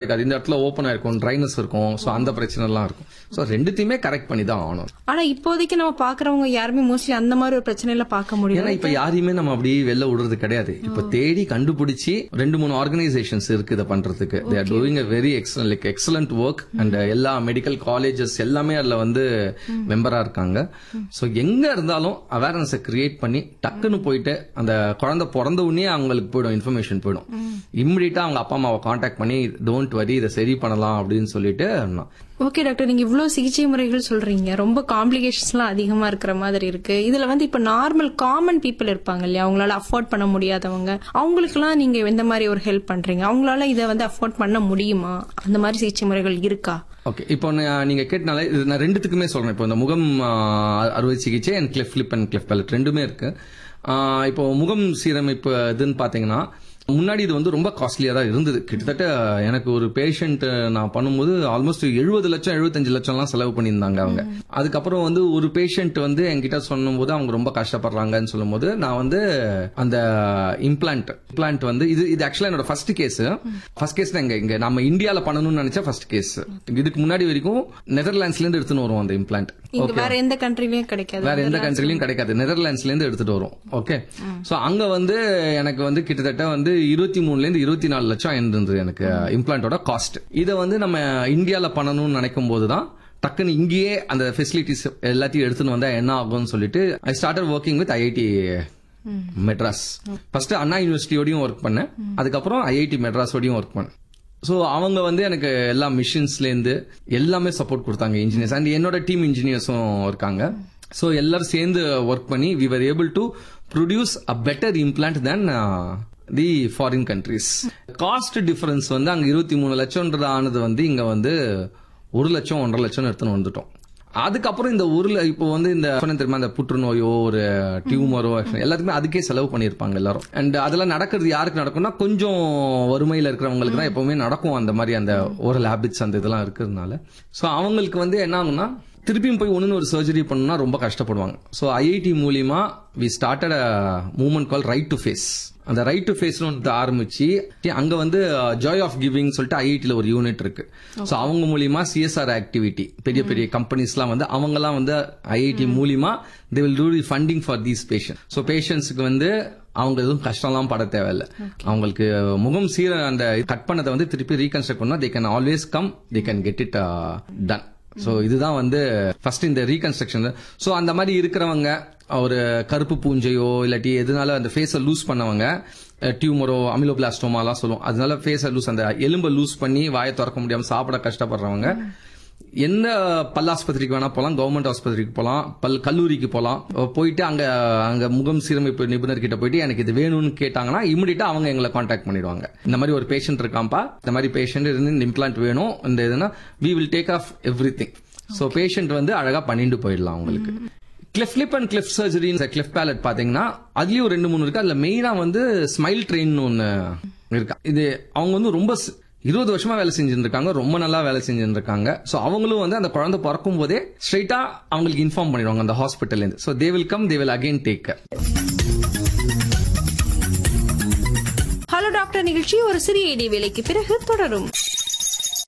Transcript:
இருக்காது இந்த இடத்துல ஓப்பனா இருக்கும் ட்ரைனஸ் இருக்கும் சோ அந்த பிரச்சனை எல்லாம் இருக்கும் சோ ரெண்டுத்தையுமே கரெக்ட் பண்ணி தான் ஆகணும் ஆனா இப்போதைக்கு நம்ம பாக்குறவங்க யாருமே மோஸ்ட்லி அந்த மாதிரி ஒரு பிரச்சனையில பார்க்க முடியும் ஏன்னா இப்ப யாரையுமே நம்ம அப்படி வெளில விடுறது கிடையாது இப்ப தேடி கண்டுபிடிச்சு ரெண்டு மூணு ஆர்கனைசேஷன்ஸ் இருக்கு இதை பண்றதுக்கு they are doing a very excellent like excellent work and எல்லா மெடிக்கல் காலேஜஸ் எல்லாமே அதுல வந்து மெம்பரா இருக்காங்க சோ எங்க இருந்தாலும் அவேர்னஸ் கிரியேட் பண்ணி டக்குன்னு போயிட்டு அந்த குழந்தை பிறந்த உடனே அவங்களுக்கு போயிடும் இன்ஃபர்மேஷன் போயிடும் இம்மிடியா அவங்க அப்பா அம்மாவை காண்டாக்ட் பண்ணி டோன்ட் வரி இதை சரி பண்ணலாம் அப்படின்னு சொல்லிட்டு ஓகே டாக்டர் நீங்க இவ்வளவு சிகிச்சை முறைகள் சொல்றீங்க ரொம்ப காம்ப்ளிகேஷன்ஸ் எல்லாம் அதிகமா இருக்கிற மாதிரி இருக்கு இதுல வந்து இப்ப நார்மல் காமன் பீப்புள் இருப்பாங்க இல்லையா அவங்களால அஃபோர்ட் பண்ண முடியாதவங்க அவங்களுக்கு எல்லாம் நீங்க எந்த மாதிரி ஒரு ஹெல்ப் பண்றீங்க அவங்களால இதை வந்து அஃபோர்ட் பண்ண முடியுமா அந்த மாதிரி சிகிச்சை முறைகள் இருக்கா ஓகே இப்போ நான் நீங்க கேட்டனால இது நான் ரெண்டுத்துக்குமே சொல்றேன் இப்போ இந்த முகம் ஆ, அறுவை சிகிச்சை and cleft lip and cleft palate ரெண்டுமே இருக்கு ஆ, இப்போ முகம் சீரமைப்பு இதுன்னு பாத்தீங்கன்னா முன்னாடி இது வந்து ரொம்ப காஸ்ட்லியா தான் இருந்தது கிட்டத்தட்ட எனக்கு ஒரு பேஷண்ட் நான் பண்ணும்போது ஆல்மோஸ்ட் எழுபது லட்சம் எழுபத்தஞ்சு லட்சம்லாம் செலவு பண்ணியிருந்தாங்க அவங்க அதுக்கப்புறம் வந்து ஒரு பேஷண்ட் வந்து என்கிட்ட சொல்லும்போது அவங்க ரொம்ப கஷ்டப்படுறாங்கன்னு சொல்லும்போது நான் வந்து அந்த இம்ப்ளான்ட் இம்ப்ளான்ட் வந்து இது இது ஆக்சுவலா என்னோட ஃபர்ஸ்ட் கேஸ் ஃபர்ஸ்ட் கேஸ் தான் இங்க இங்க நம்ம இந்தியால பண்ணணும்னு நினைச்ச ஃபர்ஸ்ட் கேஸ் இதுக்கு முன்னாடி வரைக்கும் நெதர்லாண்ட்ஸ்ல இருந்து எடுத்துன்னு வருவோம் அந்த இம்ப்ளான்ட் இங்க வேற எந்த கண்ட்ரிலயும் கிடைக்காது வேற எந்த கண்ட்ரிலயும் கிடைக்காது நெதர்லாண்ட்ஸ்ல இருந்து எடுத்துட்டு வரும் ஓகே சோ அங்க வந்து எனக்கு வந்து கிட்டத்தட்ட வந்து இருபத்தி மூணுல இருந்து இருபத்தி நாலு லட்சம் இருந்தது எனக்கு இம்ப்ளான்ட்டோட காஸ்ட் இதை வந்து நம்ம இந்தியால பண்ணணும்னு நினைக்கும் போதுதான் டக்குன்னு இங்கேயே அந்த ஃபெசிலிட்டிஸ் எல்லாத்தையும் எடுத்துன்னு வந்தா என்ன ஆகும்னு சொல்லிட்டு I started working with IIT Madras first Anna யூனிவர்சிட்டியோடயும் ஒர்க் பண்ணேன் அதுக்கப்புறம் ஐஐடி மெட்ராஸோடயும் ஒர்க் பண்ணேன் ஸோ அவங்க வந்து எனக்கு எல்லா மிஷின்ஸ்லேருந்து எல்லாமே சப்போர்ட் கொடுத்தாங்க இன்ஜினியர்ஸ் அண்ட் என்னோட டீம் இன்ஜினியர்ஸும் இருக்காங்க ஸோ எல்லாரும் சேர்ந்து ஒர்க் பண்ணி we were able to produce a better implant than the foreign countries cost difference வந்து அங்க இருபத்தி மூணு லட்சம்ன்றது ஆனது வந்து இங்க வந்து ஒரு லட்சம் ஒன்றரை லட்சம் எடுத்துன்னு வந்துட்டோம் அதுக்கப்புறம் இந்த ஊர்ல இப்போ வந்து இந்த சொன்னேன் தெரியுமா இந்த புற்றுநோயோ ஒரு டியூமரோ எல்லாத்துக்குமே அதுக்கே செலவு பண்ணியிருப்பாங்க எல்லாரும் அண்ட் அதெல்லாம் நடக்கிறது யாருக்கு நடக்கும்னா கொஞ்சம் வறுமையில இருக்கிறவங்களுக்கு தான் எப்பவுமே நடக்கும் அந்த மாதிரி அந்த ஓரல் ஹேபிட்ஸ் அந்த இதெல்லாம் இருக்கிறதுனால ஸோ அவங்களுக்கு வந்து என்ன ஆகும்னா திருப்பியும் போய் ஒன்னு ஒரு சர்ஜரி பண்ணணும்னா ரொம்ப கஷ்டப்படுவாங்க ஸோ ஐஐடி மூலியமா we started movement call right to face அந்த ரைட் டு ஃபேஸ் ஒன்று ஆரம்பிச்சு அங்க வந்து ஜாய் ஆஃப் கிவிங் சொல்லிட்டு ஐஐடியில் ஒரு யூனிட் இருக்கு ஸோ அவங்க மூலியமா சிஎஸ்ஆர் ஆக்டிவிட்டி பெரிய பெரிய கம்பெனிஸ்லாம் வந்து அவங்கலாம் வந்து ஐஐடி மூலியமா they will do the funding for these patient so பேஷண்ட்ஸுக்கு வந்து அவங்க எதுவும் கஷ்டம்லாம் பட தேவையில்ல அவங்களுக்கு முகம் சீர அந்த கட் பண்ணதை வந்து திருப்பி ரீகன்ஸ்ட்ரக்ட் பண்ணா they can always come they can get it done so இதுதான் வந்து ஃபர்ஸ்ட் இந்த ரீகன்ஸ்ட்ரக்ஷன் சோ அந்த மாதிரி இருக்கிறவங்க ஒரு கருப்பு பூஞ்சையோ இல்லாட்டி எதனால அந்த ஃபேஸை லூஸ் பண்ணவங்க டியூமரோ அமிலோபிளாஸ்டோமாலாம் சொல்லுவோம் அதனால ஃபேஸை லூஸ் அந்த எலும்பை லூஸ் பண்ணி வாயை திறக்க முடியாம சாப்பிட கஷ்டப்படுறவங்க எந்த பல்லாஸ்பத்திரிக்கு வேணா போலாம் கவர்மெண்ட் ஆஸ்பத்திரிக்கு போலாம் பல் கல்லூரிக்கு போலாம் போயிட்டு அங்க அங்க முகம் சீரமைப்பு நிபுணர் கிட்ட போயிட்டு எனக்கு இது வேணும்னு கேட்டாங்கன்னா இமிடியா அவங்க எங்களை காண்டாக்ட் பண்ணிடுவாங்க இந்த மாதிரி ஒரு பேஷண்ட் இருக்காம்பா இந்த மாதிரி பேஷண்ட் இருந்து இந்த இம்ப்ளான்ட் வேணும் இந்த இதுனா we will take off everything so patient வந்து அழகா பண்ணிட்டு போயிடலாம் அவங்களுக்கு cleft lip and cleft surgery cleft palate பாத்தீங்கன்னா அதுலயும் ஒரு ரெண்டு மூணு இருக்கு அதுல மெயினா வந்து ஸ்மைல் ட்ரெயின் ஒன்னு இருக்கா இது அவங்க வந்து ரொம்ப ஸ்- இருபது வருஷமா வேலை செஞ்சுட்டு இருக்காங்க ரொம்ப நல்லா வேலை செஞ்சுட்டு இருக்காங்க சோ அவங்களும் வந்து அந்த குழந்தை பிறக்கும் போதே ஸ்ட்ரைட்டா அவங்களுக்கு இன்ஃபார்ம் பண்ணிடுவாங்க அந்த ஹாஸ்பிட்டல் இருந்து so they will come they will again take hello doctor நிகழ்ச்சி ஒரு சிறிய இடைவேளைக்கு பிறகு தொடரும்